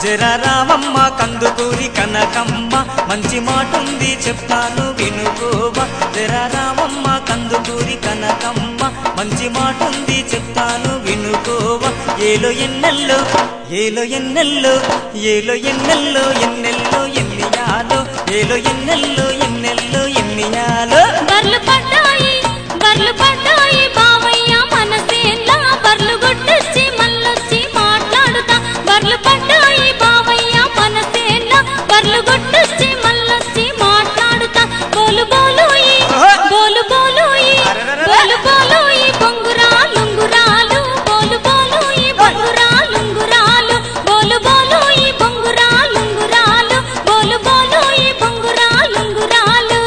జరా రామమ్మ కందుకూరి కనకమ్మ మంచి మాటుంది చెప్తాను వినుకోవా జరా రామమ్మ కందుకూరి కనకమ్మ మంచి మాటుంది చెప్తాను వినుకోవా ఏలో ఎన్నెల్లో ఏలో ఎన్నెల్లో ఏలో ఎన్నెల్లో ఎన్నెల్లో ఎన్నియాలో ఏలో ఎన్నెల్లో ఎన్నెల్లో ఎన్నియాలో బర్లు పడ్డాయి బర్లు పడ్డాయి బావయ్య మనసేలా బర్లు కొట్టొచ్చి మళ్ళొచ్చి మాట్లాడుతా బర్లు పడ్డాయి బావయ్య మనసేలా బర్లు కొట్టొచ్చి మళ్ళొచ్చి మాట్లాడుతా బోలు బోలోయి బోలు బోలోయి బోలు బోలోయి బొంగురాలుంగురాలు బోలు బోలోయి బొంగురాలుంగురాలు బోలు బోలోయి బొంగురాలుంగురాలు బోలు బోలోయి బొంగురాలుంగురాలు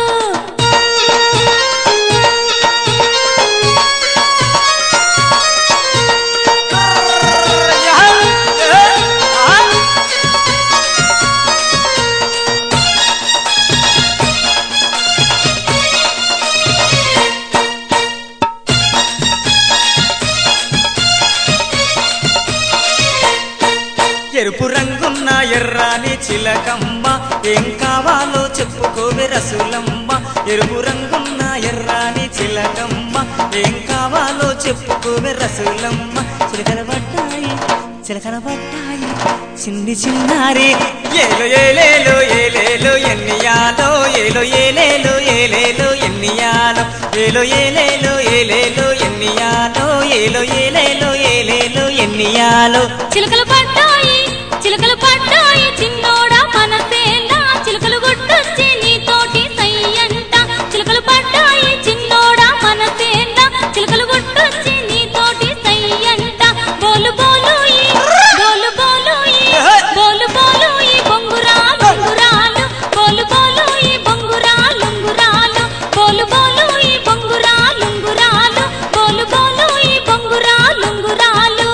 ఎరుపు రంగున్న ఎర్రాని చిలకమ్మ ఏం కావాలో చెప్పుకోవే రసులమ్మ ఎరుపు రంగున్న ఎర్రాని చిలకమ్మ ఏం కావాలో చెప్పుకోవే రసులమ్మ చిలకల పడ్డాయి చిలకల పడ్డాయి చిన్ని చిన్నారి ఏలో ఏలేలో ఏలేలో ఎన్నియాలో ఏలో ఏలేలో ఏలేలో ఎన్నియాలో ఏలో ఏలేలో ఏలేలో ఎన్నియాలో ఏలో ఏలేలో ఏలేలో ఎన్నియాలో చిలకలు పడ్డాయి చిలకలు పడ్డాయి చిన్నోడా మనసేలా చిలకలు గుట్టొచ్చి నీతోటి సయ్యంట చిలకలు పడ్డాయి చిన్నోడా మనసేలా చిలకలు గుట్టొచ్చి నీతోటి సయ్యంట బోలు బోలోయి బోలు బోలోయి బోలు బోలోయి బొంగురాలుంగురాలు బోలు బోలోయి బొంగురాలుంగురాలు బోలు బోలోయి బొంగురాలుంగురాలు బోలు బోలోయి బొంగురాలుంగురాలు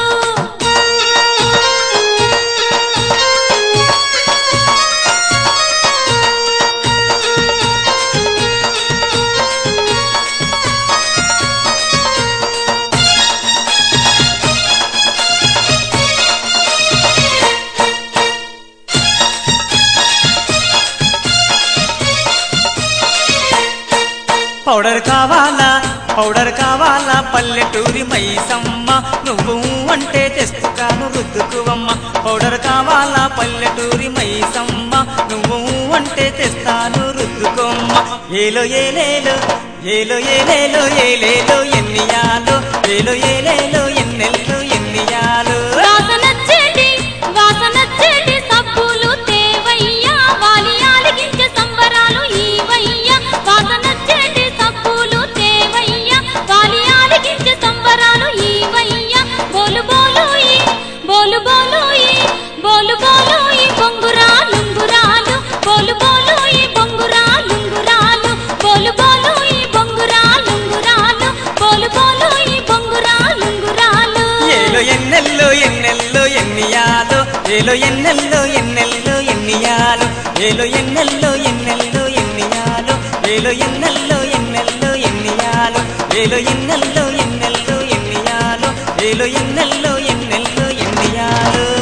పౌడర్ కావాలా పౌడర్ కావాలా పల్లెటూరి మైసమ్మ నువ్వు అంటే తెస్తుకాను రుద్దుకువమ్మ పౌడర్ కావాలా పల్లెటూరి మైసమ్మ నువ్వు అంటే తెస్తాను రుద్దుకోమ్మ ఏలో ఏలేలో ఏలో ఏలేలో ఏలేలో ఎన్నియాలో ఏలో ఏలేలో ఎన్నెల్లో ఎన్నియాలో వాసనచ్చేటి వాసనచ్చేటి సబ్బులు తేవయ్యా వాలి ఆలిగించే సంబరాలు ఈవయ్యా వాసనచ్చేటి సబ్బులు తేవయ్యా వాలి ఆలిగించే సంబరాలు ఈవయ్యా బోలు బోలోయి బోలు బోలోయి బోలు బోలోయి బొంగురాలుంగురాలు బోలు బోలోయి బొంగురాలుంగురాలు బోలు బోలోయి బొంగురాలుంగురాలు బోలు బోలోయి బొంగురాలుంగురాలు ఏలో ఎన్నెల్లో ఎన్నెల్లో ఎన్నియాలో ఏలో ఎన్నెల్లో ఎన్నెల్లో ఎన్నియాలో ఏలో ఎన్నెల్లో ఎన్నెల్లో ఎన్నియాలో ఏలో ఎన్నెల్లో ఎన్నెల్లో ఎన్నియాలో ఏలో ఎన్నెల్లో ఎన్నెల్లో ఎన్నియాలో ఏలో ఎన్నెల్లో ఎన్నెల్లో ఎన్నియాలో